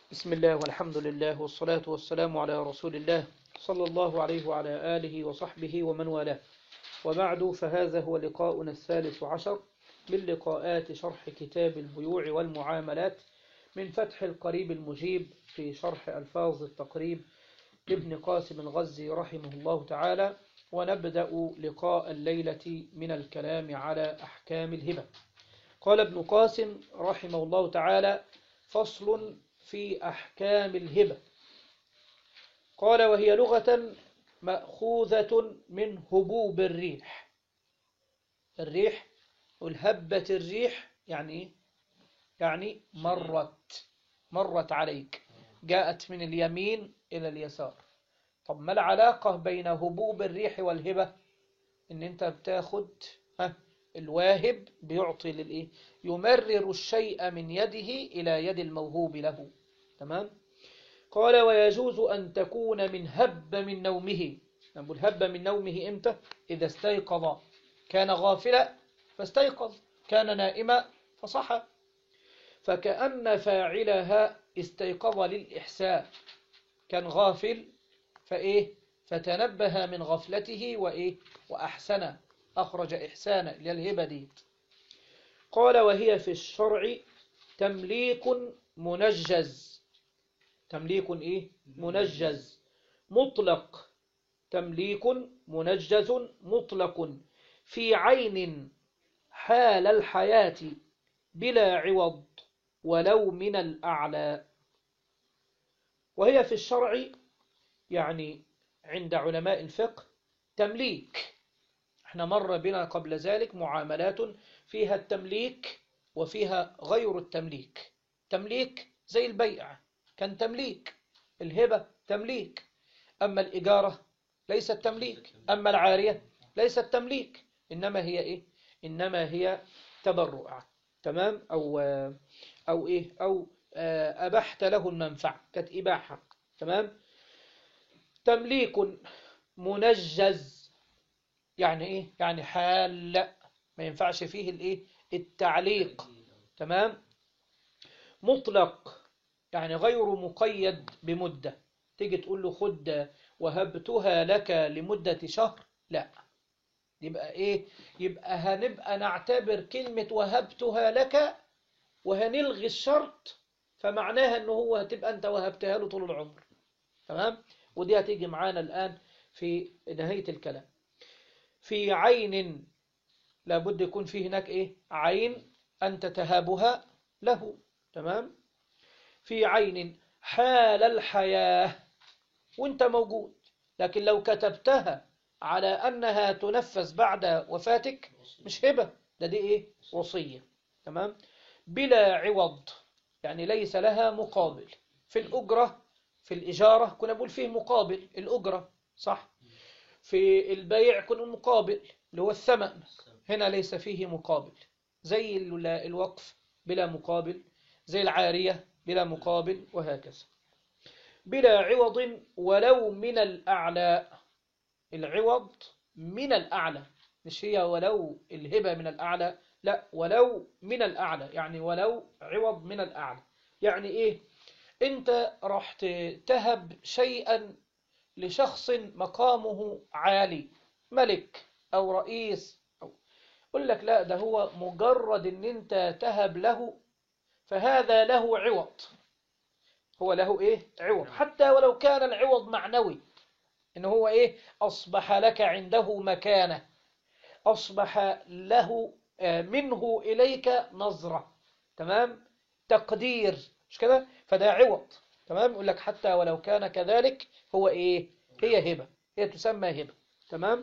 بسم الله والحمد لله والصلاة والسلام على رسول الله صلى الله عليه وعلى آله وصحبه ومن والاه وبعد فهذا هو لقاؤنا الثالث عشر من لقاءات شرح كتاب البيوع والمعاملات من فتح القريب المجيب في شرح ألفاظ التقريب لابن قاسم الغزي رحمه الله تعالى ونبدأ لقاء الليلة من الكلام على أحكام الهبة قال ابن قاسم رحمه الله تعالى فصل في أحكام الهبة قال وهي لغة مأخوذة من هبوب الريح الريح والهبة الريح يعني يعني مرت مرت عليك جاءت من اليمين إلى اليسار طب ما العلاقة بين هبوب الريح والهبة إن أنت بتاخد ها الواهب بيعطي للإيه يمرر الشيء من يده إلى يد الموهوب له تمام قال ويجوز أن تكون من هب من نومه نقول هب من نومه إمتى إذا استيقظ كان غافلا فاستيقظ كان نائما فصحى فكأن فاعلها استيقظ للإحسان كان غافل فإيه فتنبه من غفلته وإيه وأحسن أخرج إحسانا للهبة ديت قال وهي في الشرع تمليك منجز تمليك إيه منجز مطلق تمليك منجز مطلق في عين حال الحياة بلا عوض ولو من الأعلى وهي في الشرع يعني عند علماء الفقه تمليك احنا مر بنا قبل ذلك معاملات فيها التمليك وفيها غير التمليك تمليك زي البيع كان تمليك الهبة تمليك أما الإجارة ليست تمليك أما العارية ليست تمليك إنما هي إيه إنما هي تبرع تمام أو أو إيه أو أبحت له المنفعة كانت إباحة تمام تمليك منجز يعني إيه يعني حال لا ما ينفعش فيه الإيه التعليق تمام مطلق يعني غير مقيد بمدة تيجي تقول له خد وهبتها لك لمدة شهر لا يبقى ايه يبقى هنبقى نعتبر كلمة وهبتها لك وهنلغي الشرط فمعناها ان هو هتبقى انت وهبتها له طول العمر تمام ودي هتيجي معانا الآن في نهاية الكلام في عين لابد يكون فيه هناك ايه عين أنت تهابها له تمام في عين حال الحياة وانت موجود لكن لو كتبتها على أنها تنفذ بعد وفاتك مش هبة ده دي إيه وصية تمام بلا عوض يعني ليس لها مقابل في الأجرة في الإجارة كنا بقول فيه مقابل الأجرة صح في البيع كنا مقابل اللي هو الثمن هنا ليس فيه مقابل زي الوقف بلا مقابل زي العارية بلا مقابل وهكذا بلا عوض ولو من الأعلى العوض من الأعلى مش هي ولو الهبة من الأعلى لا ولو من الأعلى يعني ولو عوض من الأعلى يعني إيه أنت راح تهب شيئا لشخص مقامه عالي ملك أو رئيس أو يقول لك لا ده هو مجرد أن أنت تهب له فهذا له عوض هو له إيه عوض حتى ولو كان العوض معنوي إن هو إيه أصبح لك عنده مكانة أصبح له منه إليك نظرة تمام تقدير مش كده فده عوض تمام يقول لك حتى ولو كان كذلك هو إيه هي هبة هي تسمى هبة تمام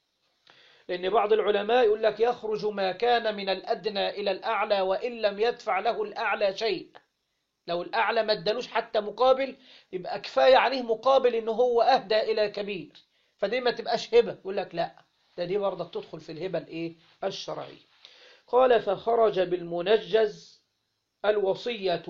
لأن بعض العلماء يقول لك يخرج ما كان من الأدنى إلى الأعلى وإن لم يدفع له الأعلى شيء لو الأعلى ما ادالوش حتى مقابل يبقى كفاية عليه مقابل إن هو أهدى إلى كبير فدي ما تبقاش هبة يقول لك لا ده دي برضك تدخل في الهبة الإيه الشرعية قال فخرج بالمنجز الوصية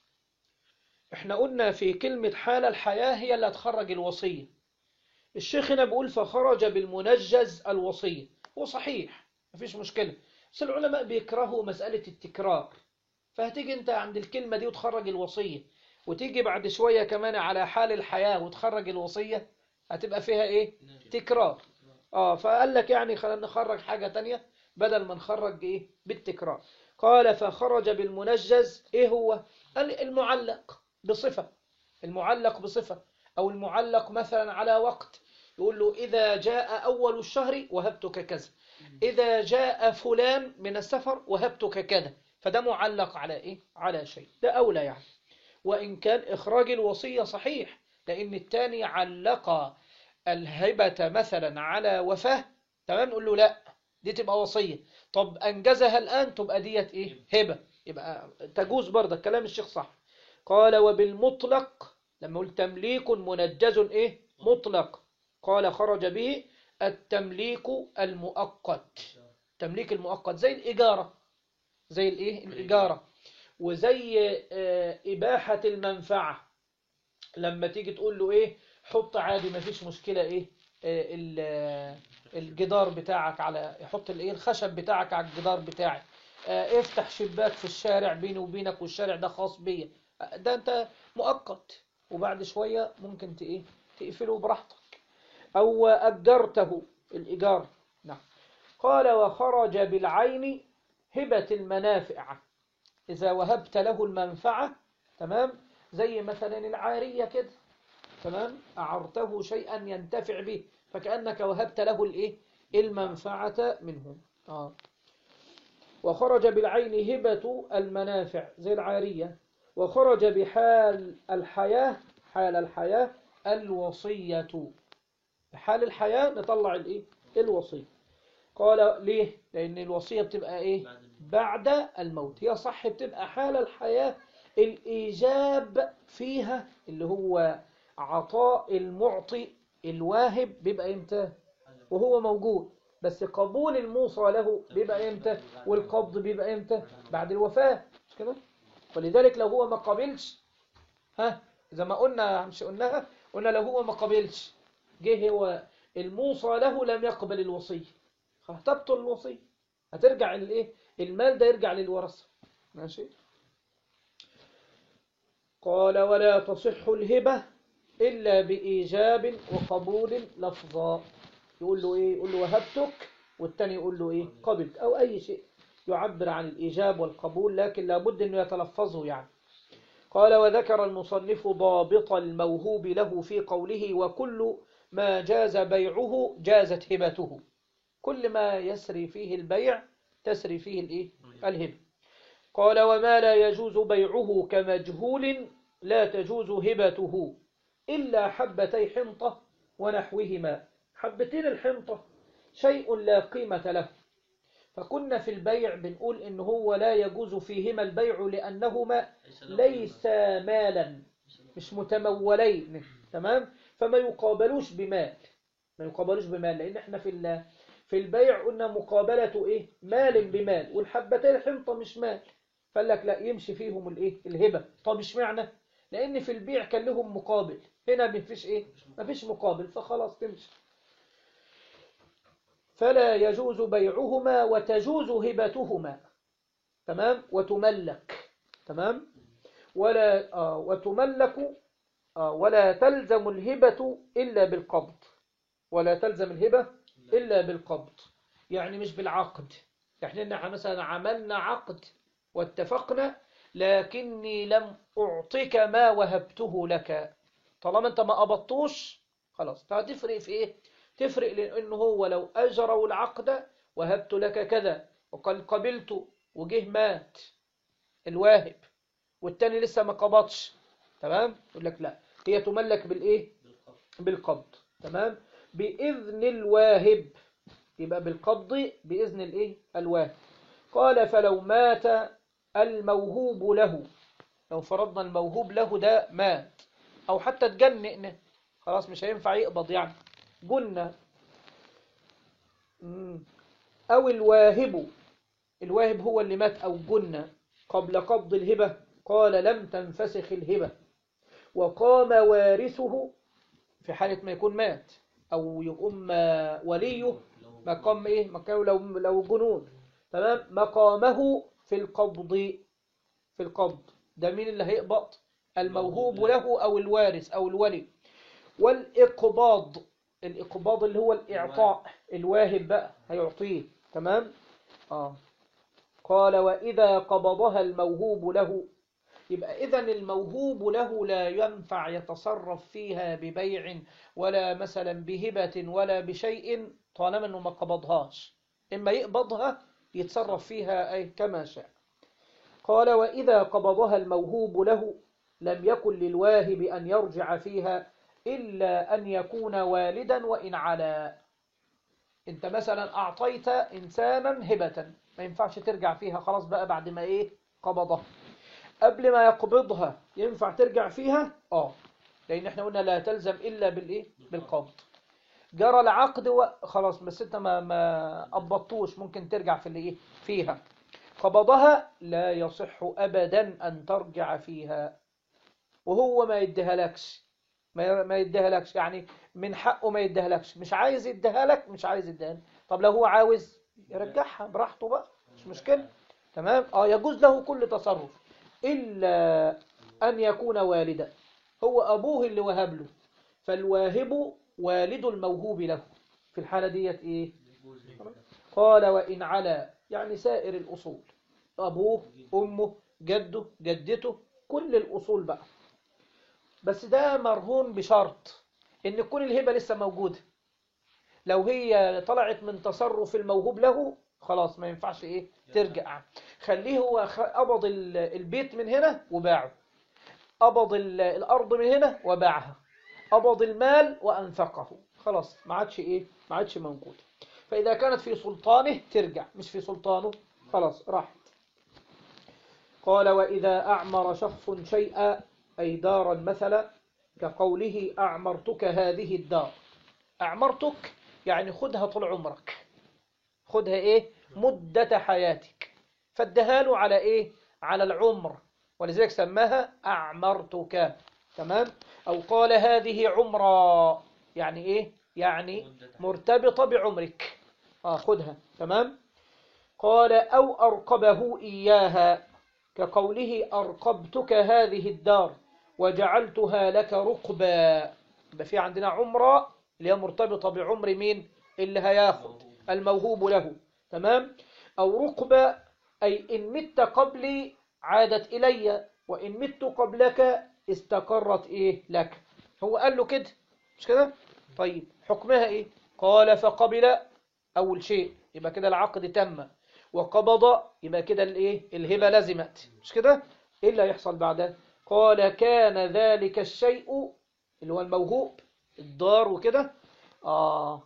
احنا قلنا في كلمة حال الحياة هي اللي هتخرج الوصية الشيخ هنا بيقول فخرج بالمنجز الوصية هو صحيح مفيش مشكلة بس العلماء بيكرهوا مسألة التكرار فهتيجي انت عند الكلمة دي وتخرج الوصية وتيجي بعد شوية كمان على حال الحياة وتخرج الوصية هتبقى فيها ايه تكرار اه فقال لك يعني خلينا نخرج حاجة تانية بدل ما نخرج ايه بالتكرار قال فخرج بالمنجز ايه هو قال المعلق بصفة المعلق بصفة او المعلق مثلا على وقت يقول له إذا جاء أول الشهر وهبتك كذا إذا جاء فلان من السفر وهبتك كذا فده معلق على إيه؟ على شيء ده أولى يعني وإن كان إخراج الوصية صحيح لأن الثاني علق الهبة مثلا على وفاة تمام نقول له لا دي تبقى وصية طب أنجزها الآن تبقى ديت إيه هبة يبقى تجوز برضه كلام الشيخ صح قال وبالمطلق لما قلت تمليك منجز إيه مطلق قال خرج به التمليك المؤقت تمليك المؤقت زي الإجارة زي الإيه الإجارة وزي آه، إباحة المنفعة لما تيجي تقول له إيه حط عادي ما فيش مشكلة إيه آه، ال- آه، الجدار بتاعك على حط الإيه الخشب بتاعك على الجدار بتاعي آه، افتح شباك في الشارع بيني وبينك والشارع ده خاص بيا آه، ده أنت مؤقت وبعد شوية ممكن ت- إيه تقفله براحتك أو أجرته الإيجار نعم قال وخرج بالعين هبة المنافع إذا وهبت له المنفعة تمام زي مثلا العارية كده تمام أعرته شيئا ينتفع به فكأنك وهبت له الإيه المنفعة منه آه. وخرج بالعين هبة المنافع زي العارية وخرج بحال الحياة حال الحياة الوصية حال الحياة نطلع الايه الوصية قال ليه لان الوصية بتبقى ايه بعد الموت هي صح بتبقى حال الحياة الايجاب فيها اللي هو عطاء المعطي الواهب بيبقى امتى وهو موجود بس قبول الموصى له بيبقى امتى والقبض بيبقى امتى بعد الوفاة مش كده ولذلك لو هو ما قبلش ها زي ما قلنا مش قلناها قلنا لو هو ما قبلش جه هو الموصى له لم يقبل الوصية هتبطل الوصية هترجع الايه المال ده يرجع للورثة ماشي قال ولا تصح الهبة إلا بإيجاب وقبول لفظا يقول له إيه يقول له وهبتك والتاني يقول له إيه قبلت أو أي شيء يعبر عن الإيجاب والقبول لكن لابد أنه يتلفظه يعني قال وذكر المصنف ضابط الموهوب له في قوله وكل ما جاز بيعه جازت هبته كل ما يسري فيه البيع تسري فيه الايه الهبه قال وما لا يجوز بيعه كمجهول لا تجوز هبته إلا حبتي حنطة ونحوهما حبتين الحنطة شيء لا قيمة له فكنا في البيع بنقول إن هو لا يجوز فيهما البيع لأنهما ليس مالا مش متمولين تمام فما يقابلوش بمال ما يقابلوش بمال لأن احنا في ال- في البيع قلنا مقابلة ايه مال بمال والحبتين الحنطة مش مال فقال لك لا يمشي فيهم الايه الهبة طب اشمعنى لأن في البيع كان لهم مقابل هنا مفيش ايه مفيش مقابل فخلاص تمشي فلا يجوز بيعهما وتجوز هبتهما تمام وتملك تمام ولا آه وتملك آه ولا تلزم الهبة إلا بالقبض ولا تلزم الهبة إلا بالقبض يعني مش بالعقد يعني إن مثلا عملنا عقد واتفقنا لكني لم أعطيك ما وهبته لك طالما أنت ما قبضتوش خلاص هتفرق في إيه تفرق لأنه هو لو أجروا العقد وهبت لك كذا وقال قبلت وجه مات الواهب والتاني لسه ما قبضش تمام يقول لك لا هي تملك بالايه بالقبض تمام باذن الواهب يبقى بالقبض باذن الايه الواهب قال فلو مات الموهوب له لو فرضنا الموهوب له ده مات او حتى اتجنن خلاص مش هينفع يقبض يعني جنة مم. او الواهب الواهب هو اللي مات او جنة قبل قبض الهبة قال لم تنفسخ الهبة وقام وارثه في حالة ما يكون مات أو يقوم وليه مقام إيه مقام لو لو جنون تمام مقامه في القبض في القبض ده مين اللي هيقبض الموهوب له أو الوارث أو الولي والإقباض الإقباض اللي هو الإعطاء الواهب بقى هيعطيه تمام آه قال وإذا قبضها الموهوب له يبقى إذا الموهوب له لا ينفع يتصرف فيها ببيع ولا مثلا بهبة ولا بشيء طالما أنه ما قبضهاش إما يقبضها يتصرف فيها أي كما شاء قال وإذا قبضها الموهوب له لم يكن للواهب أن يرجع فيها إلا أن يكون والدا وإن علا أنت مثلا أعطيت إنسانا هبة ما ينفعش ترجع فيها خلاص بقى بعد ما إيه قبضها قبل ما يقبضها ينفع ترجع فيها آه لأن احنا قلنا لا تلزم إلا بالإيه بالقبض جرى العقد وخلاص بس انت ما ما قبضتوش ممكن ترجع في الايه فيها قبضها لا يصح ابدا ان ترجع فيها وهو ما يديهالكش ما ما يديهالكش يعني من حقه ما يديهالكش مش عايز يديها لك مش عايز يديها طب لو هو عاوز يرجعها براحته بقى مش مشكله تمام اه يجوز له كل تصرف الا ان يكون والدا هو ابوه اللي وهب له فالواهب والد الموهوب له في الحالة ديت إيه قال وإن على يعني سائر الأصول أبوه أمه جده جدته كل الأصول بقى بس ده مرهون بشرط إن تكون الهبة لسه موجودة لو هي طلعت من تصرف الموهوب له خلاص ما ينفعش إيه ترجع خليه هو قبض البيت من هنا وباعه قبض الأرض من هنا وباعها قبض المال وأنفقه خلاص ما عادش إيه ما عادش موجود فإذا كانت في سلطانه ترجع مش في سلطانه خلاص راحت قال وإذا أعمر شخص شيئا أي دارا مثلا كقوله أعمرتك هذه الدار أعمرتك يعني خدها طول عمرك خدها إيه مدة حياتك فادها له على إيه على العمر ولذلك سماها أعمرتك تمام أو قال هذه عمرة يعني إيه يعني مرتبطة بعمرك آه خدها تمام قال أو أرقبه إياها كقوله أرقبتك هذه الدار وجعلتها لك رقبا يبقى في عندنا عمرة اللي هي مرتبطة بعمر مين اللي هياخد الموهوب له تمام أو رقبة أي إن مت قبلي عادت إلي وإن مت قبلك استقرت إيه لك هو قال له كده مش كده طيب حكمها إيه قال فقبل أول شيء يبقى كده العقد تم وقبض يبقى كده الايه الهبة لزمت مش كده ايه اللي هيحصل بعدها قال كان ذلك الشيء اللي هو الموهوب الدار وكده آه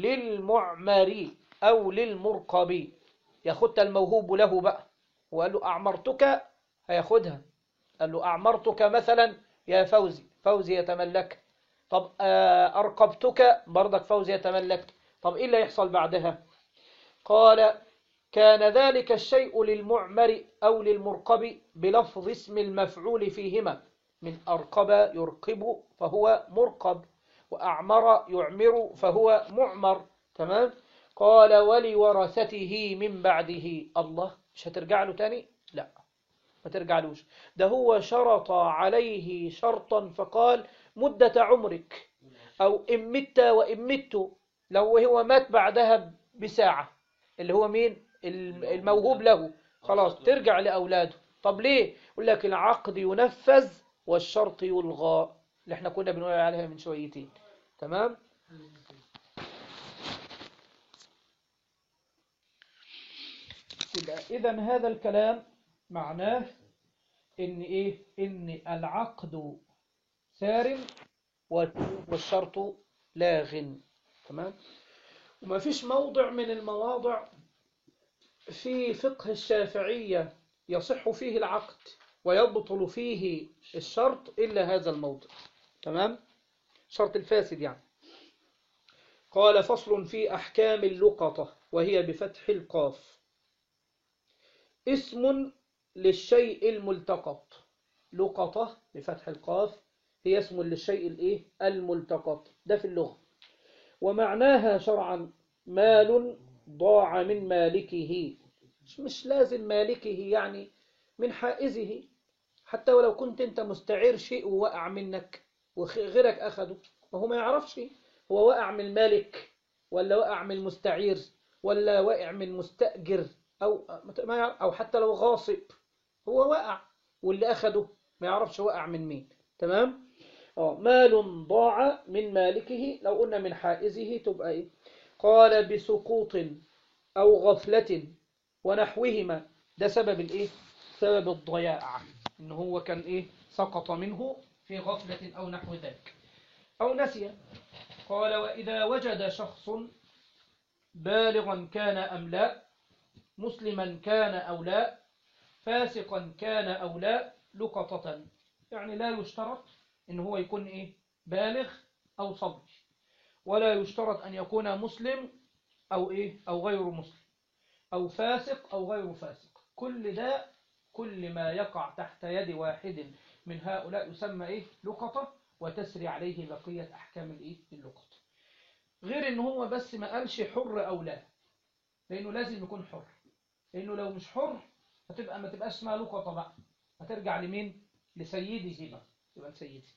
للمعمر أو للمرقب ياخدها الموهوب له بقى وقال له أعمرتك هياخدها قال له أعمرتك مثلا يا فوزي فوزي يتملك طب آه أرقبتك برضك فوزي يتملك طب إيه اللي هيحصل بعدها قال كان ذلك الشيء للمعمر أو للمرقب بلفظ اسم المفعول فيهما من أرقب يرقب فهو مرقب وأعمر يعمر فهو معمر تمام قال ولورثته من بعده الله مش هترجع له تاني لا ما ترجعلوش ده هو شرط عليه شرطا فقال مدة عمرك أو إن مت وإن مت لو هو مات بعدها بساعة اللي هو مين الموهوب له خلاص ترجع لأولاده طب ليه يقول لك العقد ينفذ والشرط يلغى اللي احنا كنا بنقول عليها من شويتين تمام إذا هذا الكلام معناه إن إيه إن العقد سار والشرط لاغ تمام وما فيش موضع من المواضع في فقه الشافعية يصح فيه العقد ويبطل فيه الشرط إلا هذا الموضع تمام شرط الفاسد يعني قال فصل في أحكام اللقطة وهي بفتح القاف اسم للشيء الملتقط لقطة بفتح القاف هي اسم للشيء الايه الملتقط ده في اللغة ومعناها شرعا مال ضاع من مالكه مش لازم مالكه يعني من حائزه حتى ولو كنت انت مستعير شيء ووقع منك وغيرك اخده وهو ما يعرفش هو وقع من المالك ولا وقع من المستعير ولا وقع من مستأجر او ما يعرف او حتى لو غاصب هو وقع واللي اخده ما يعرفش وقع من مين تمام اه مال ضاع من مالكه لو قلنا من حائزه تبقى ايه قال بسقوط او غفلة ونحوهما ده سبب الايه سبب الضياع ان هو كان ايه سقط منه في غفلة او نحو ذلك او نسي قال واذا وجد شخص بالغا كان ام لا مسلما كان او لا فاسقا كان او لا لقطة يعني لا يشترط ان هو يكون ايه بالغ او صبي ولا يشترط ان يكون مسلم او ايه او غير مسلم او فاسق او غير فاسق كل ده كل ما يقع تحت يد واحد من هؤلاء يسمى ايه لقطة وتسري عليه بقية احكام الايه اللقطة غير ان هو بس ما قالش حر او لا لانه لازم يكون حر لانه لو مش حر هتبقى ما تبقاش اسمها لقطة بقى هترجع لمين لسيده بقى يبقى سيدي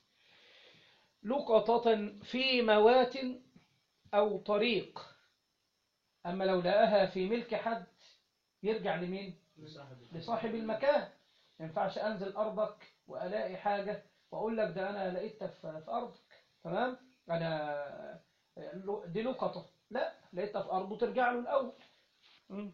لقطة في موات أو طريق أما لو لقاها في ملك حد يرجع لمين لصاحب المكان ما ينفعش أنزل أرضك وألاقي حاجة وأقول لك ده أنا لقيتها في في أرضك تمام أنا دي لقطة لا لقيتها في أرضه ترجع له الأول م.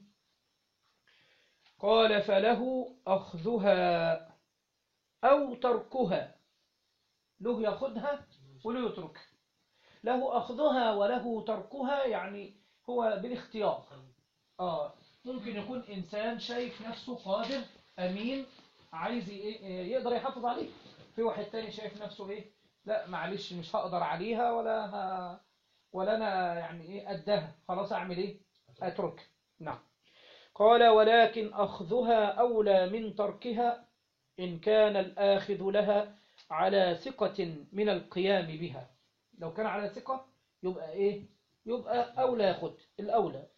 قال فله أخذها أو تركها له يأخذها وله يتركها له أخذها وله تركها يعني هو بالاختيار آه ممكن يكون إنسان شايف نفسه قادر أمين عايز يقدر يحافظ عليه في واحد تاني شايف نفسه إيه لا معلش مش هقدر عليها ولا ها ولا أنا يعني إيه أدها خلاص أعمل إيه أترك نعم قال ولكن أخذها أولى من تركها إن كان الآخذ لها على ثقة من القيام بها لو كان على ثقة يبقى إيه يبقى أولى ياخد الأولى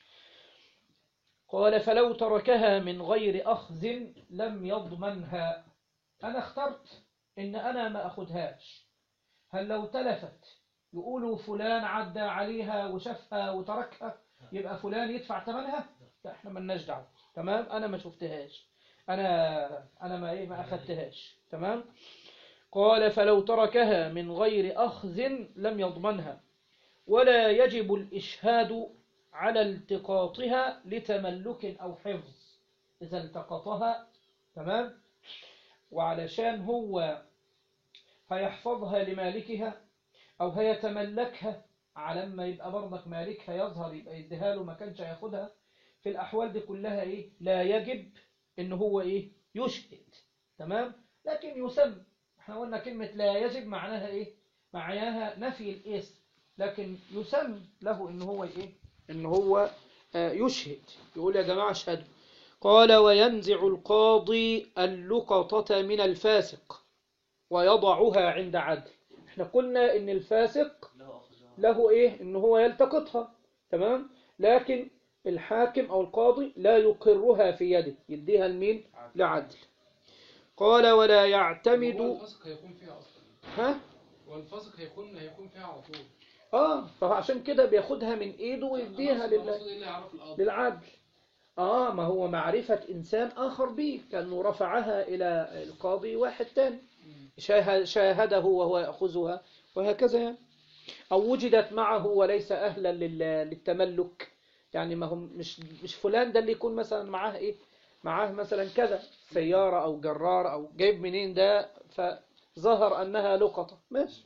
قال فلو تركها من غير أخذ لم يضمنها أنا اخترت إن أنا ما أخدهاش هل لو تلفت يقولوا فلان عدى عليها وشافها وتركها يبقى فلان يدفع ثمنها لا احنا ملناش دعوه تمام انا ما شفتهاش انا انا ما ايه ما اخدتهاش تمام قال فلو تركها من غير اخذ لم يضمنها ولا يجب الاشهاد على التقاطها لتملك او حفظ اذا التقطها تمام وعلشان هو هيحفظها لمالكها او هيتملكها على ما يبقى برضك مالكها يظهر يبقى يديها له ما كانش هياخدها في الأحوال دي كلها إيه لا يجب إن هو إيه يشهد تمام لكن يسمى احنا قلنا كلمة لا يجب معناها إيه معناها نفي الاسم لكن يسمى له إن هو إيه إن هو آه يشهد يقول يا جماعة اشهدوا قال وينزع القاضي اللقطة من الفاسق ويضعها عند عدل احنا قلنا إن الفاسق له إيه إن هو يلتقطها تمام لكن الحاكم أو القاضي لا يقرها في يده يديها لمين لعدل قال ولا يعتمد هو الفسق هيكون فيها اصلا ها هو الفسق هيكون هيكون فيها على طول اه فعشان كده بياخدها من ايده ويديها أنا أقصد- لله أقصد إيه اللي يعرف القاضي للعدل آه ما هو معرفة إنسان آخر به كأنه رفعها إلى القاضي واحد تاني شاه- شاهده وهو يأخذها وهكذا يعني أو وجدت معه وليس أهلا لل- للتملك يعني ما هم مش مش فلان ده اللي يكون مثلا معاه إيه معاه مثلا كذا سيارة أو جرار أو جايب منين ده فظهر أنها لقطة ماشي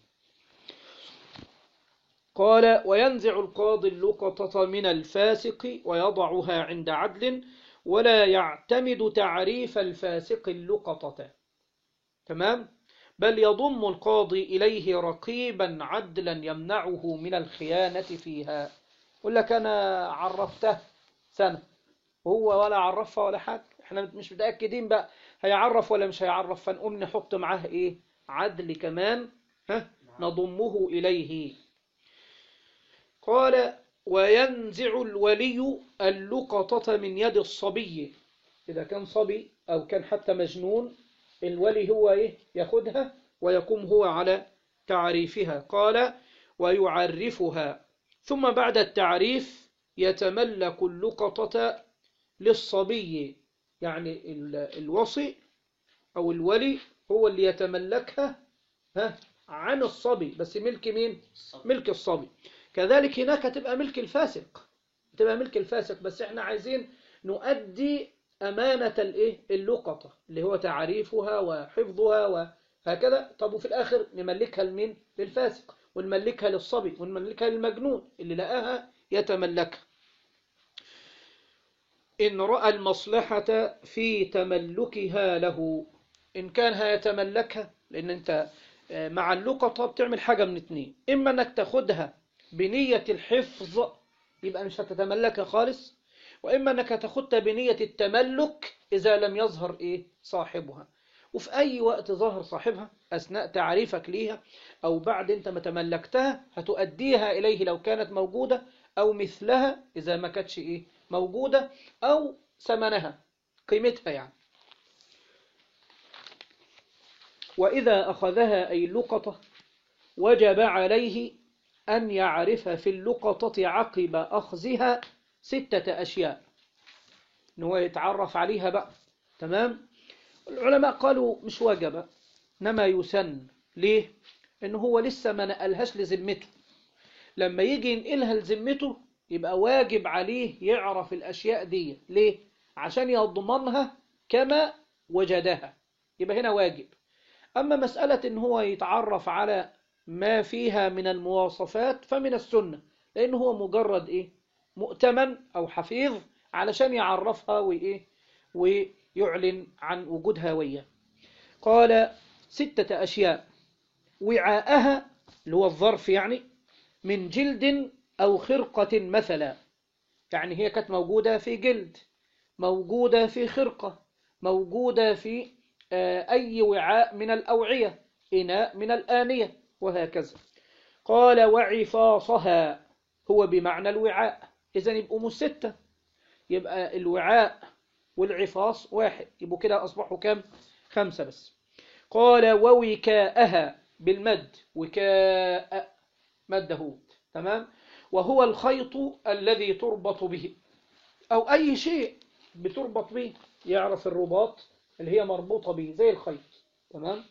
قال وينزع القاضي اللقطة من الفاسق ويضعها عند عدل ولا يعتمد تعريف الفاسق اللقطة تمام بل يضم القاضي إليه رقيبا عدلا يمنعه من الخيانة فيها يقول لك أنا عرفته سنة وهو ولا عرفها ولا حاجة احنا مش متأكدين بقى هيعرف ولا مش هيعرف فنقوم نحط معاه ايه عدل كمان ها نضمه إليه قال وينزع الولي اللقطة من يد الصبي إذا كان صبي أو كان حتى مجنون الولي هو إيه ياخدها ويقوم هو على تعريفها قال ويعرفها ثم بعد التعريف يتملك اللقطة للصبي يعني ال- الوصي أو الولي هو اللي يتملكها ها عن الصبي بس ملك مين ملك الصبي كذلك هناك تبقى ملك الفاسق تبقى ملك الفاسق بس احنا عايزين نؤدي أمانة الايه اللقطة اللي هو تعريفها وحفظها وهكذا طب وفي الآخر نملكها لمين للفاسق ونملكها للصبي ونملكها للمجنون اللي لقاها يتملكها إن رأى المصلحة في تملكها له إن كان هيتملكها لأن أنت آه، مع اللقطة بتعمل حاجة من اتنين إما أنك تاخدها بنية الحفظ يبقى مش هتتملكها خالص وإما أنك هتاخدها بنية التملك إذا لم يظهر إيه صاحبها وفي أي وقت ظهر صاحبها أثناء تعريفك ليها أو بعد أنت ما تملكتها هتؤديها إليه لو كانت موجودة أو مثلها إذا ما كانتش إيه موجودة أو ثمنها قيمتها يعني وإذا أخذها أي اللقطة وجب عليه أن يعرف في اللقطة عقب أخذها ستة أشياء إن هو يتعرف عليها بقى تمام العلماء قالوا مش واجب إنما يسن ليه إن هو لسه ما نقلهاش لذمته لما يجي ينقلها لذمته يبقى واجب عليه يعرف الأشياء دي ليه عشان يضمنها كما وجدها يبقى هنا واجب أما مسألة إن هو يتعرف على ما فيها من المواصفات فمن السنة لأنه هو مجرد إيه مؤتمن أو حفيظ علشان يعرفها وإيه ويعلن عن وجودها وياه قال ستة أشياء وعاءها اللي هو الظرف يعني من جلد أو خرقة مثلا يعني هي كانت موجودة في جلد موجودة في خرقة موجودة في آه، أي وعاء من الأوعية إناء من الآنية وهكذا قال وعفاصها هو بمعنى الوعاء إذا يبقوا مش ستة يبقى الوعاء والعفاص واحد يبقوا كده أصبحوا كم خمسة بس قال ووكاءها بالمد وكاء مده تمام وهو الخيط الذي تربط به أو أي شيء بتربط به يعرف الرباط اللي هي مربوطة به زي الخيط تمام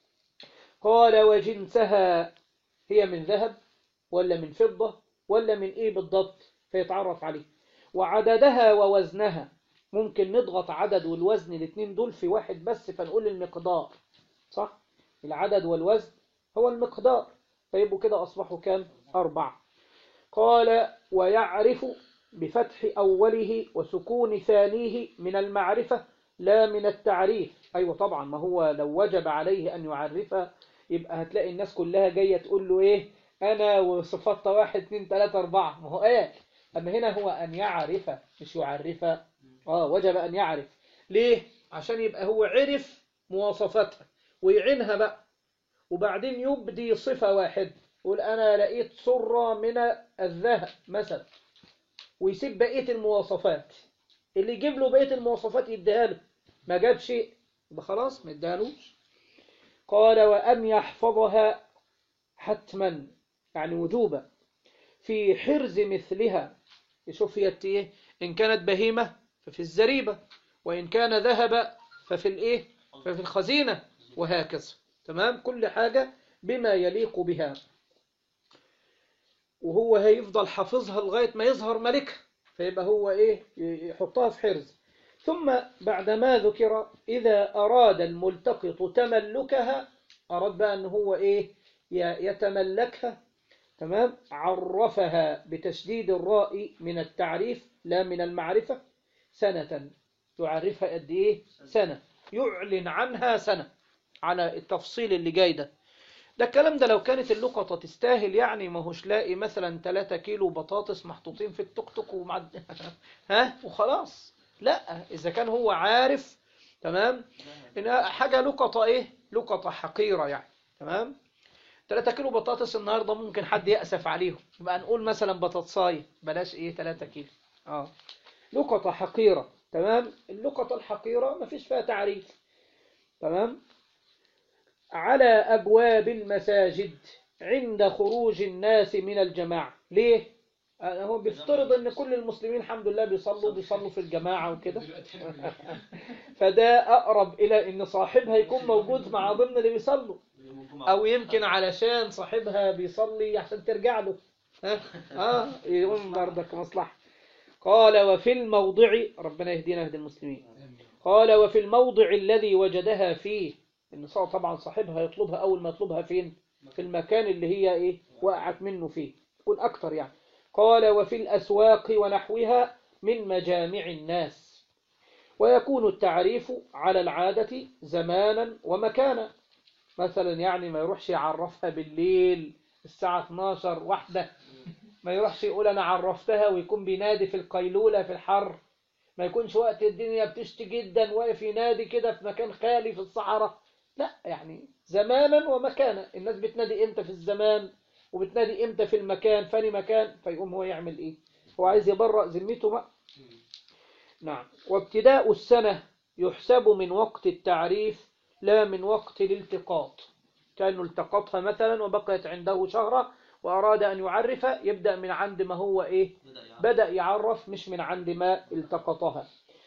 قال وجنسها هي من ذهب ولا من فضة ولا من إيه بالضبط فيتعرف عليه وعددها ووزنها ممكن نضغط عدد والوزن الاثنين دول في واحد بس فنقول المقدار صح العدد والوزن هو المقدار فيبقوا كده أصبحوا كام أربعة قال ويعرف بفتح أوله وسكون ثانيه من المعرفة لا من التعريف أيوة طبعا ما هو لو وجب عليه أن يعرفها يبقى هتلاقي الناس كلها جاية تقول له إيه أنا وصفات واحد اتنين تلاتة أربعة ما هو قال أما هنا هو أن يعرف مش يعرف آه وجب أن يعرف ليه عشان يبقى هو عرف مواصفاتها ويعينها بقى وبعدين يبدي صفة واحد يقول أنا لقيت صرة من الذهب مثلا ويسيب بقية المواصفات اللي يجيب له بقية المواصفات يديها له ما جاب شيء يبقى خلاص ما يديهالوش قال وأن يحفظها حتما يعني وجوبا في حرز مثلها يشوف هي ايه إن كانت بهيمة ففي الزريبة وإن كان ذهب ففي الإيه ففي الخزينة وهكذا تمام كل حاجة بما يليق بها وهو هيفضل حافظها لغاية ما يظهر ملكها فيبقى هو إيه يحطها في حرز ثم بعدما ذكر إذا أراد الملتقط تملكها أراد بقى أن هو إيه يتملكها تمام عرفها بتشديد الراء من التعريف لا من المعرفة سنة يعرفها قد إيه سنة يعلن عنها سنة على التفصيل اللي جاي ده ده الكلام ده لو كانت اللقطة تستاهل يعني ما هوش لاقي مثلا 3 كيلو بطاطس محطوطين في التوك توك ومعد... ها وخلاص لا إذا كان هو عارف تمام إن حاجة لقطة إيه لقطة حقيرة يعني تمام 3 كيلو بطاطس النهاردة ممكن حد يأسف عليهم يبقى نقول مثلا بطاطساية بلاش إيه 3 كيلو آه لقطة حقيرة تمام اللقطة الحقيرة ما فيش فيها تعريف تمام على أبواب المساجد عند خروج الناس من الجماعة ليه؟ آه، هو بيفترض ان كل المسلمين الحمد لله بيصلوا بيصلوا في الجماعة وكده دلوقتي احنا بن- فده أقرب إلى ان صاحبها يكون موجود مع ضمن اللي بيصلوا او يمكن علشان صاحبها بيصلي عشان ترجع له ها اه يقوم برضك مصلحة قال وفي الموضع ربنا يهدينا يهدي المسلمين قال وفي الموضع الذي وجدها فيه النساء طبعا صاحبها يطلبها اول ما يطلبها فين في المكان اللي هي ايه وقعت منه فيه يكون اكتر يعني قال وفي الاسواق ونحوها من مجامع الناس ويكون التعريف على العادة زمانا ومكانا مثلا يعني ما يروحش يعرفها بالليل الساعة 12 واحدة ما يروحش يقول أنا عرفتها ويكون بينادي في القيلولة في الحر ما يكونش وقت الدنيا بتشتي جدا واقف ينادي كده في مكان خالي في الصحراء لا يعني زمانا ومكانا الناس بتنادي امتى في الزمان وبتنادي امتى في المكان فاني مكان فيقوم هو يعمل ايه هو عايز يبرأ ذمته بقى نعم وابتداء السنة يحسب من وقت التعريف لا من وقت الالتقاط كأنه التقطها مثلا وبقيت عنده شهرة وأراد أن يعرف يبدأ من عند ما هو إيه بدأ يعرف مش من عند ما التقطها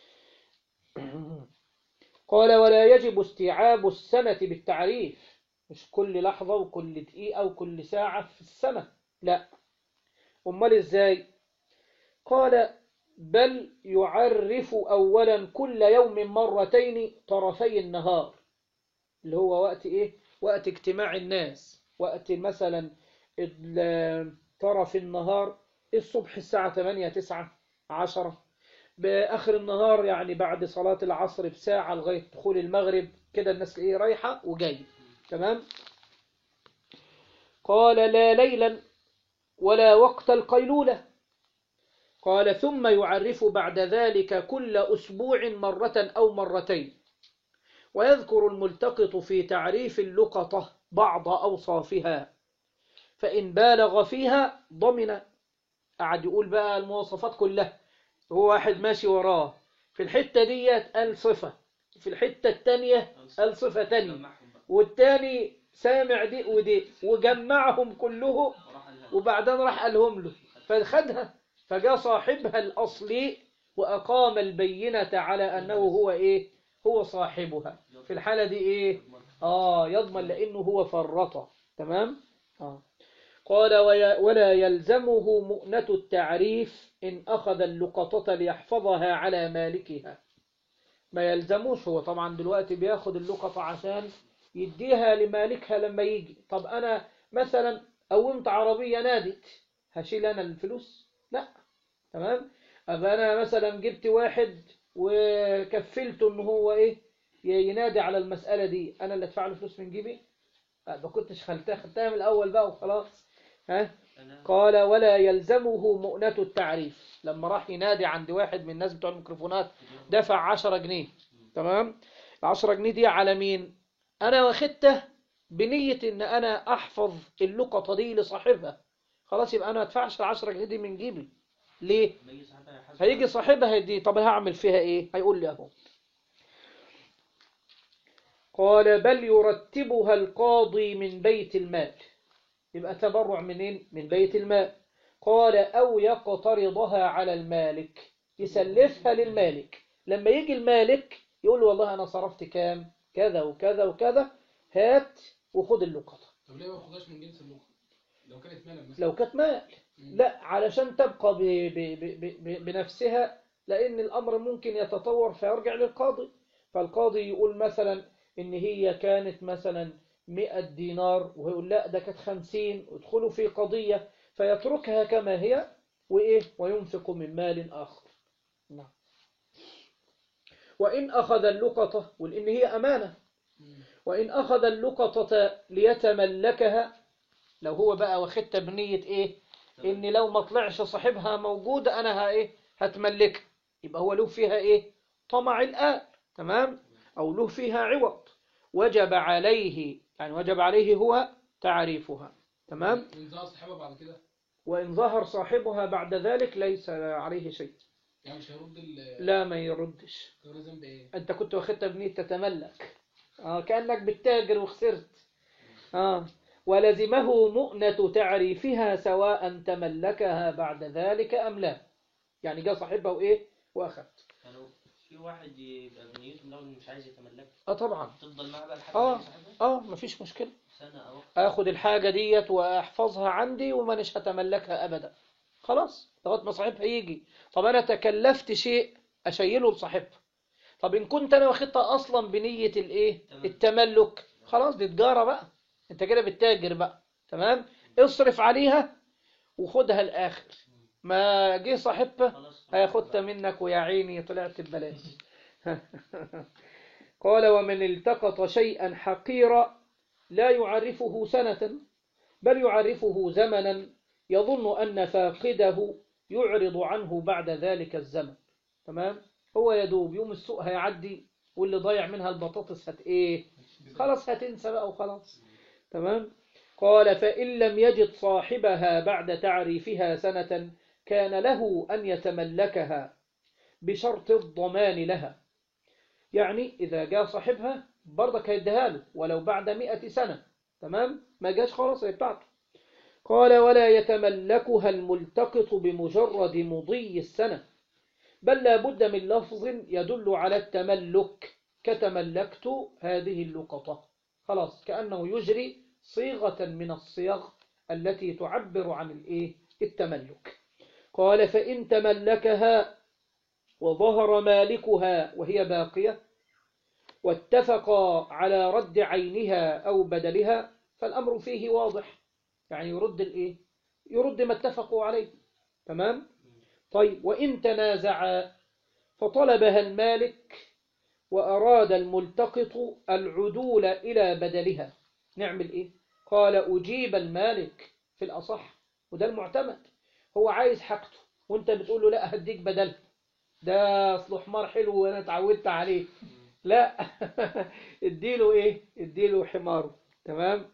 قال ولا يجب استيعاب السنة بالتعريف مش كل لحظة وكل دقيقة وكل ساعة في السنة لا أمال إزاي قال بل يعرف أولا كل يوم مرتين طرفي النهار اللي هو وقت إيه وقت اجتماع الناس وقت مثلا ال- طرف النهار الصبح الساعة 8 9 10 بآخر النهار يعني بعد صلاة العصر بساعة لغاية دخول المغرب كده الناس إيه رايحة وجاية تمام قال لا ليلا ولا وقت القيلولة قال ثم يعرف بعد ذلك كل أسبوع مرة أو مرتين ويذكر الملتقط في تعريف اللقطة بعض أوصافها فإن بالغ فيها ضمن قعد يقول بقى المواصفات كلها هو واحد ماشي وراه في الحتة ديت قال صفة في الحتة التانية قال صفة تانية والتاني سامع دي ودي وجمعهم كلهم وبعدين راح قالهم له فخدها فجاء صاحبها الأصلي وأقام البينة على أنه هو إيه هو صاحبها في الحالة دي إيه آه يضمن لأنه هو فرط تمام آه قال وي- ولا يلزمه مؤنة التعريف إن أخذ اللقطة ليحفظها على مالكها ما يلزموش هو طبعا دلوقتي بياخد اللقطة عشان يديها لمالكها لما يجي طب أنا مثلا قومت عربية نادت هشيل أنا الفلوس لا تمام أبقى أنا مثلا جبت واحد وكفلته إن هو إيه ينادي على المسألة دي أنا اللي أدفع له فلوس من جيبي لا ما كنتش خلتها خدتها من الأول بقى وخلاص ها قال ولا يلزمه مؤنة التعريف لما راح ينادي عند واحد من الناس بتوع الميكروفونات دفع 10 جنيه تمام ال 10 جنيه دي على مين انا واخدته بنية ان انا احفظ اللقطة دي لصاحبها خلاص يبقى انا ما ادفعش ال 10 جنيه دي من جيبي ليه هيجي صاحبها هيدي طب هعمل فيها ايه هيقول لي اهو قال بل يرتبها القاضي من بيت المال يبقى تبرع منين من بيت المال قال أو يقترضها على المالك يسلفها للمالك لما يجي المالك يقول له والله أنا صرفت كام كذا وكذا وكذا هات وخد اللقطة طب ليه ما باخدهاش من جنس اللغة؟ لو كانت مالا مثلا لو كانت مال مم. لا علشان تبقى ب ب ب ب بنفسها لأن الأمر ممكن يتطور فيرجع للقاضي فالقاضي يقول مثلا إن هي كانت مثلا 100 دينار ويقول لا ده كانت 50 ادخلوا في قضية فيتركها كما هي وإيه وينفق من مال آخر نعم وإن أخذ اللقطة ولأن هي أمانة مم. وإن أخذ اللقطة ليتملكها لو هو بقى واخدها بنية إيه إن لو ما طلعش صاحبها موجودة أنا ها إيه هتملكها يبقى هو له فيها إيه طمع الآن تمام أو له فيها عوض وجب عليه يعني وجب عليه هو تعريفها تمام وإن ظهر صاحبها بعد كده وإن ظهر صاحبها بعد ذلك ليس عليه شيء يعني مش هيرد ال لا ما يردش غير ذنب إيه؟ أنت كنت واخدها بنية تتملك آه كأنك بتتاجر وخسرت آه ولزمه مؤنة تعريفها سواء تملكها بعد ذلك أم لا يعني جاء صاحبها وإيه وأخذ يعني في واحد يبقى بنيته من الأول مش عايز يتملكها آه طبعا تفضل معاه بقى لحد آه. ما يصاحبها آه مفيش مشكلة سنة أو أكتر اخد الحاجة ديت واحفظها عندي ومانيش هتملكها ابدا خلاص لغايه ما صاحبها يجي طب انا تكلفت شيء اشيله لصاحبها طب ان كنت انا واخدها اصلا بنية الايه تمام. التملك خلاص دي تجارة بقى انت كده بتتاجر بقى تمام اصرف عليها وخدها الاخر ما جه صاحبها خلاص هياخدها منك ويا عيني طلعت ببلاش قال ومن التقط شيئا حقيرا لا يعرفه سنة بل يعرفه زمنا يظن أن فاقده يعرض عنه بعد ذلك الزمن تمام هو يدوب يوم السوق هيعدي واللي ضايع منها البطاطس هت ايه خلاص هتنسى بقى وخلاص تمام قال فإن لم يجد صاحبها بعد تعريفها سنة كان له أن يتملكها بشرط الضمان لها يعني إذا جاء صاحبها برضك هيديها له ولو بعد مئة سنة تمام ما جاش خلاص هي بتاعته قال ولا يتملكها الملتقط بمجرد مضي السنة بل لا بد من لفظ يدل على التملك كتملكت هذه اللقطة خلاص كأنه يجري صيغة من الصيغ التي تعبر عن الإيه التملك قال فإن تملكها وظهر مالكها وهي باقية واتفقا على رد عينها أو بدلها فالأمر فيه واضح يعني يرد الإيه يرد ما اتفقوا عليه تمام طيب وإن تنازعا فطلبها المالك وأراد الملتقط العدول إلى بدلها نعمل إيه قال أجيب المالك في الأصح وده المعتمد هو عايز حاجته وانت بتقول له لا هديك بدلها ده اصله حمار حلو وانا اتعودت عليه لا اديله ايه اديله حماره تمام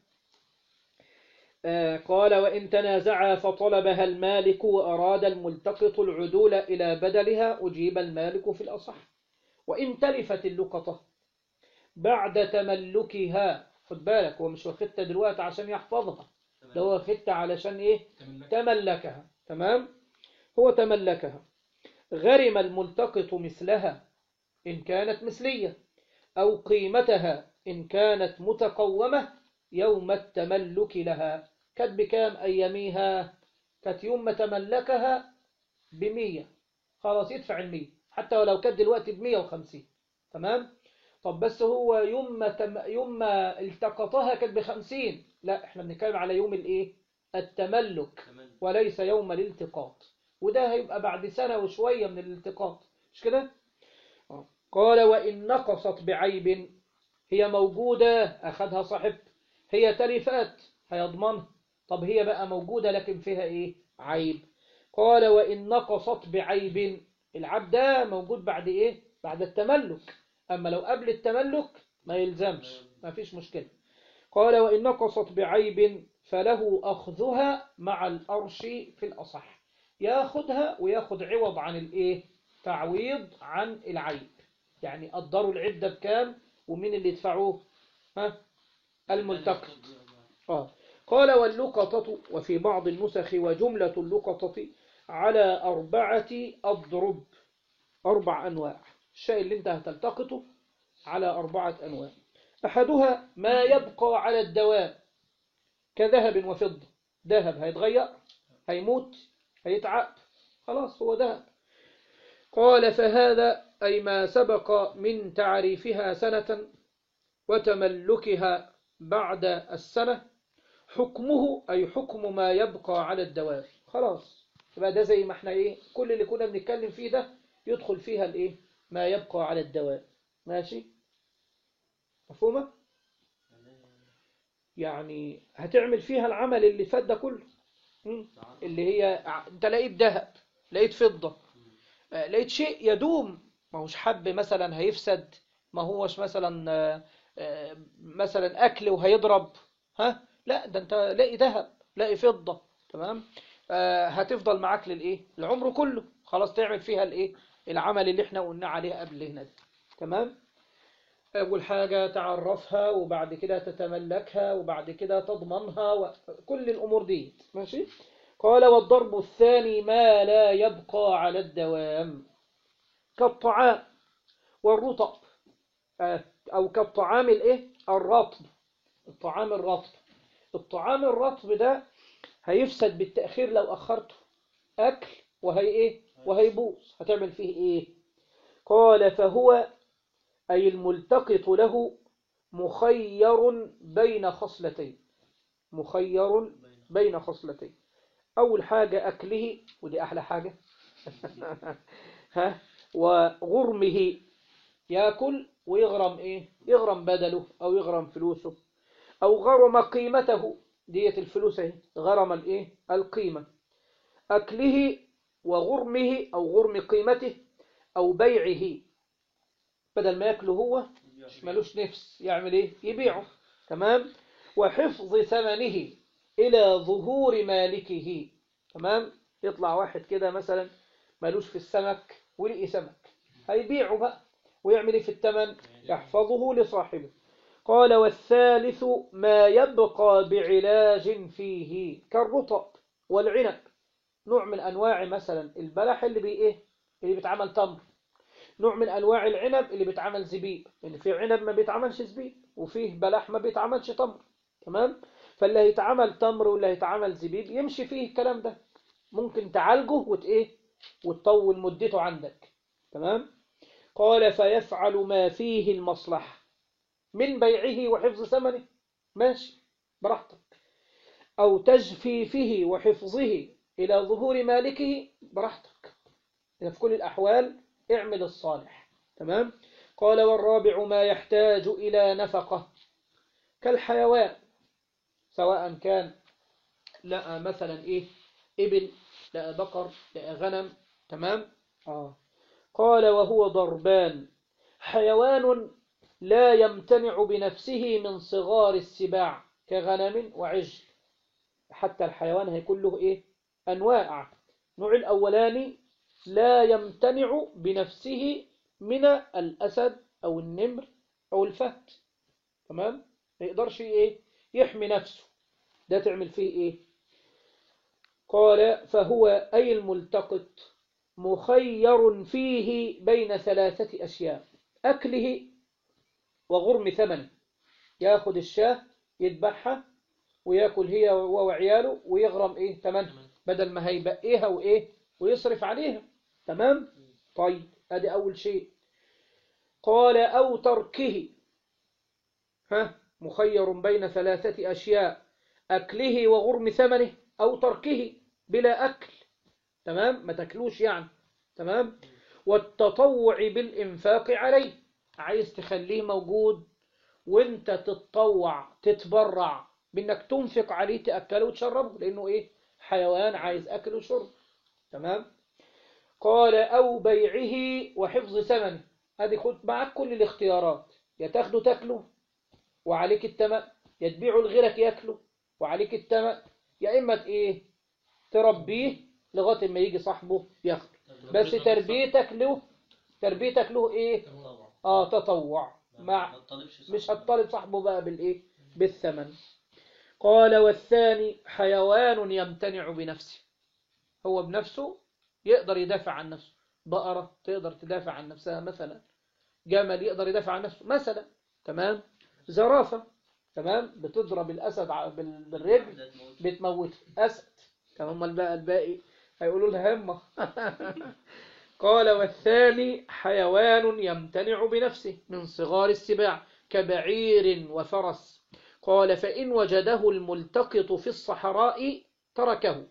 آه قال وإن تنازعا فطلبها المالك وأراد الملتقط العدول إلى بدلها أجيب المالك في الأصح وإن تلفت اللقطة بعد تملكها خد بالك هو مش واخدها دلوقتي عشان يحفظها ده هو واخدها علشان ايه تملك تملكها تمام هو تملكها غرم الملتقط مثلها إن كانت مثلية أو قيمتها إن كانت متقومة يوم التملك لها كانت بكام أياميها كانت يوم ما تملكها بمية خلاص يدفع المية حتى ولو كانت دلوقتي بمية وخمسين تمام طب بس هو يوم ما, تم... يوم ما التقطها كانت بخمسين لا احنا بنتكلم على يوم الايه التملك تمام وليس يوم الالتقاط وده هيبقى بعد سنة وشوية من الالتقاط مش كده آه. قال وإن نقصت بعيب هي موجودة أخذها صاحب هي تلفات هيضمنها طب هي بقى موجودة لكن فيها إيه عيب قال وإن نقصت بعيب العبد ده موجود بعد إيه بعد التملك أما لو قبل التملك ما يلزمش ما فيش مشكلة قال وإن نقصت بعيب فله أخذها مع الأرش في الأصح ياخدها وياخد عوض عن الإيه تعويض عن العيب يعني قدروا العدة بكام ومين اللي يدفعوه ها الملتقط آه. قال واللقطة وفي بعض النسخ وجملة اللقطة على أربعة أضرب أربع أنواع الشيء اللي انت هتلتقطه على أربعة أنواع أحدها ما يبقى على الدوام كذهب وفضة ذهب هيتغير هيموت هيتعب خلاص هو ذهب قال فهذا أي ما سبق من تعريفها سنة وتملكها بعد السنة حكمه أي حكم ما يبقى على الدوام خلاص يبقى ده زي ما احنا ايه كل اللي كنا بنتكلم فيه ده يدخل فيها الايه ما يبقى على الدوام ماشي مفهومة يعني هتعمل فيها العمل اللي فات ده كله مم. اللي هي ع- انت لقيت ذهب لقيت فضة آه، لقيت شيء يدوم ما هوش حب مثلا هيفسد ما هوش مثلا آه، آه، مثلا اكل وهيضرب ها لا ده انت لاقي ذهب لاقي فضة تمام آه، هتفضل معاك للايه العمر كله خلاص تعمل فيها الايه العمل اللي احنا قلنا عليه قبل هنا ده. تمام أول حاجة تعرفها وبعد كده تتملكها وبعد كده تضمنها وكل الأمور دي ماشي قال والضرب الثاني ما لا يبقى على الدوام كالطعام والرطب آه، أو كالطعام الإيه الرطب الطعام الرطب الطعام الرطب ده هيفسد بالتأخير لو أخرته أكل وهي إيه وهيبوظ هتعمل فيه إيه قال فهو أي الملتقط له مخير بين خصلتين مخير بين خصلتين أول حاجة أكله ودي أحلى حاجة ها وغرمه يأكل ويغرم إيه يغرم بدله أو يغرم فلوسه أو غرم قيمته دية الفلوس اهي غرم الإيه القيمة أكله وغرمه أو غرم قيمته أو بيعه بدل ما يأكله هو ملوش نفس يعمل ايه يبيعه تمام وحفظ ثمنه الى ظهور مالكه تمام يطلع واحد كده مثلا ملوش في السمك ولقي سمك هيبيعه بقى ويعمل ايه في الثمن يحفظه لصاحبه قال والثالث ما يبقى بعلاج فيه كالرطب والعنب نوع من انواع مثلا البلح اللي بي ايه اللي بيتعمل تمر نوع من انواع العنب اللي بيتعمل زبيب لان في عنب ما بيتعملش زبيب وفيه بلح ما بيتعملش تمر تمام فاللي هيتعمل تمر واللي هيتعمل زبيب يمشي فيه الكلام ده ممكن تعالجه وت ايه وتطول مدته عندك تمام قال فيفعل ما فيه المصلحة من بيعه وحفظ ثمنه ماشي براحتك أو تجفيفه وحفظه إلى ظهور مالكه براحتك في كل الأحوال اعمل الصالح تمام قال والرابع ما يحتاج إلى نفقة كالحيوان سواء كان لقى مثلا إيه إبل لقى بقر لقى غنم تمام آه. قال وهو ضربان حيوان لا يمتنع بنفسه من صغار السباع كغنم وعجل حتى الحيوان هيكون له إيه أنواع نوع الأولاني لا يمتنع بنفسه من الأسد أو النمر أو الفهد تمام ما يقدرش إيه يحمي نفسه ده تعمل فيه إيه قال فهو أي الملتقط مخير فيه بين ثلاثة أشياء أكله وغرم ثمنه ياخد الشاه يذبحها وياكل هي وعياله ويغرم ايه ثمنها بدل ما هيبقيها وايه ويصرف عليها تمام طيب ادي اول شيء قال او تركه ها مخير بين ثلاثة اشياء اكله وغرم ثمنه او تركه بلا اكل تمام ما تاكلوش يعني تمام والتطوع بالانفاق عليه عايز تخليه موجود وانت تتطوع تتبرع بانك تنفق عليه تاكله وتشربه لانه ايه حيوان عايز اكل وشرب تمام قال او بيعه وحفظ ثمنه ادي خد معاك كل الاختيارات يا تاخده تاكله وعليك التمن يا تبيعه لغيرك ياكله وعليك التمن يا اما ايه تربيه لغايه ما يجي صاحبه ياخده بس تربيتك له تربيتك له ايه طبعا اه تطوع مع ما تطالبش مش صاحبه. هتطالب صاحبه بقى بالايه بالثمن قال والثاني حيوان يمتنع بنفسه هو بنفسه يقدر يدافع عن نفسه بقرة تقدر تدافع عن نفسها مثلا جمل يقدر يدافع عن نفسه مثلا تمام زرافة تمام بتضرب الأسد ع- بال- بالرجل ده تموت. بتموت أسد تمام امال بقى الباقي هيقولوا لها همة قال والثاني حيوان يمتنع بنفسه من صغار السباع كبعير وفرس قال فإن وجده الملتقط في الصحراء تركه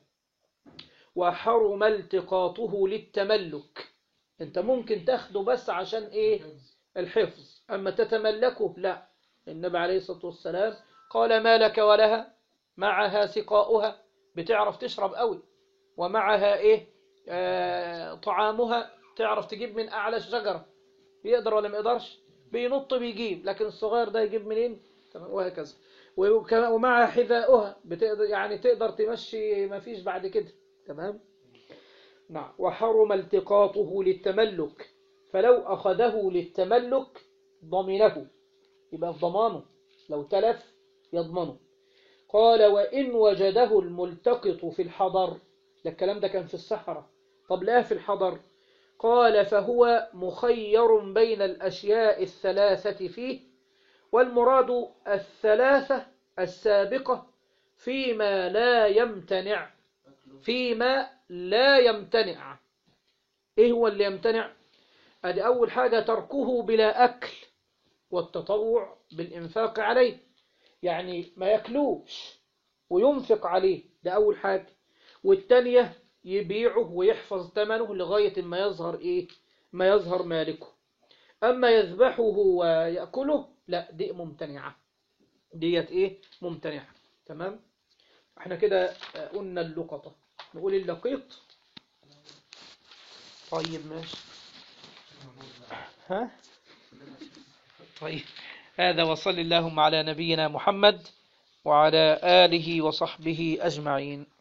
وحرم التقاطه للتملك انت ممكن تاخده بس عشان ايه الحفظ أما تتملكه لا النبي عليه الصلاة والسلام قال ما لك ولها معها سقاؤها بتعرف تشرب قوي ومعها ايه آه طعامها تعرف تجيب من أعلى الشجرة يقدر ولا ما يقدرش بينط بيجيب لكن الصغير ده يجيب منين تمام وهكذا وكما- ومعها حذاؤها بتقدر يعني تقدر تمشي ما فيش بعد كده تمام نعم وحرم التقاطه للتملك فلو أخذه للتملك ضمنه يبقى في ضمانه لو تلف يضمنه قال وإن وجده الملتقط في الحضر ده الكلام ده كان في الصحراء طب لا في الحضر قال فهو مخير بين الأشياء الثلاثة فيه والمراد الثلاثة السابقة فيما لا يمتنع فيما لا يمتنع ايه هو اللي يمتنع ادي اول حاجة تركه بلا اكل والتطوع بالانفاق عليه يعني ما ياكلوش وينفق عليه ده اول حاجة والتانية يبيعه ويحفظ ثمنه لغاية ما يظهر ايه ما يظهر مالكه اما يذبحه ويأكله لا دي ممتنعة ديت ايه ممتنعة تمام احنا كده قلنا اللقطة نقول اللقيط طيب ماشي ها طيب هذا وصل اللهم على نبينا محمد وعلى آله وصحبه أجمعين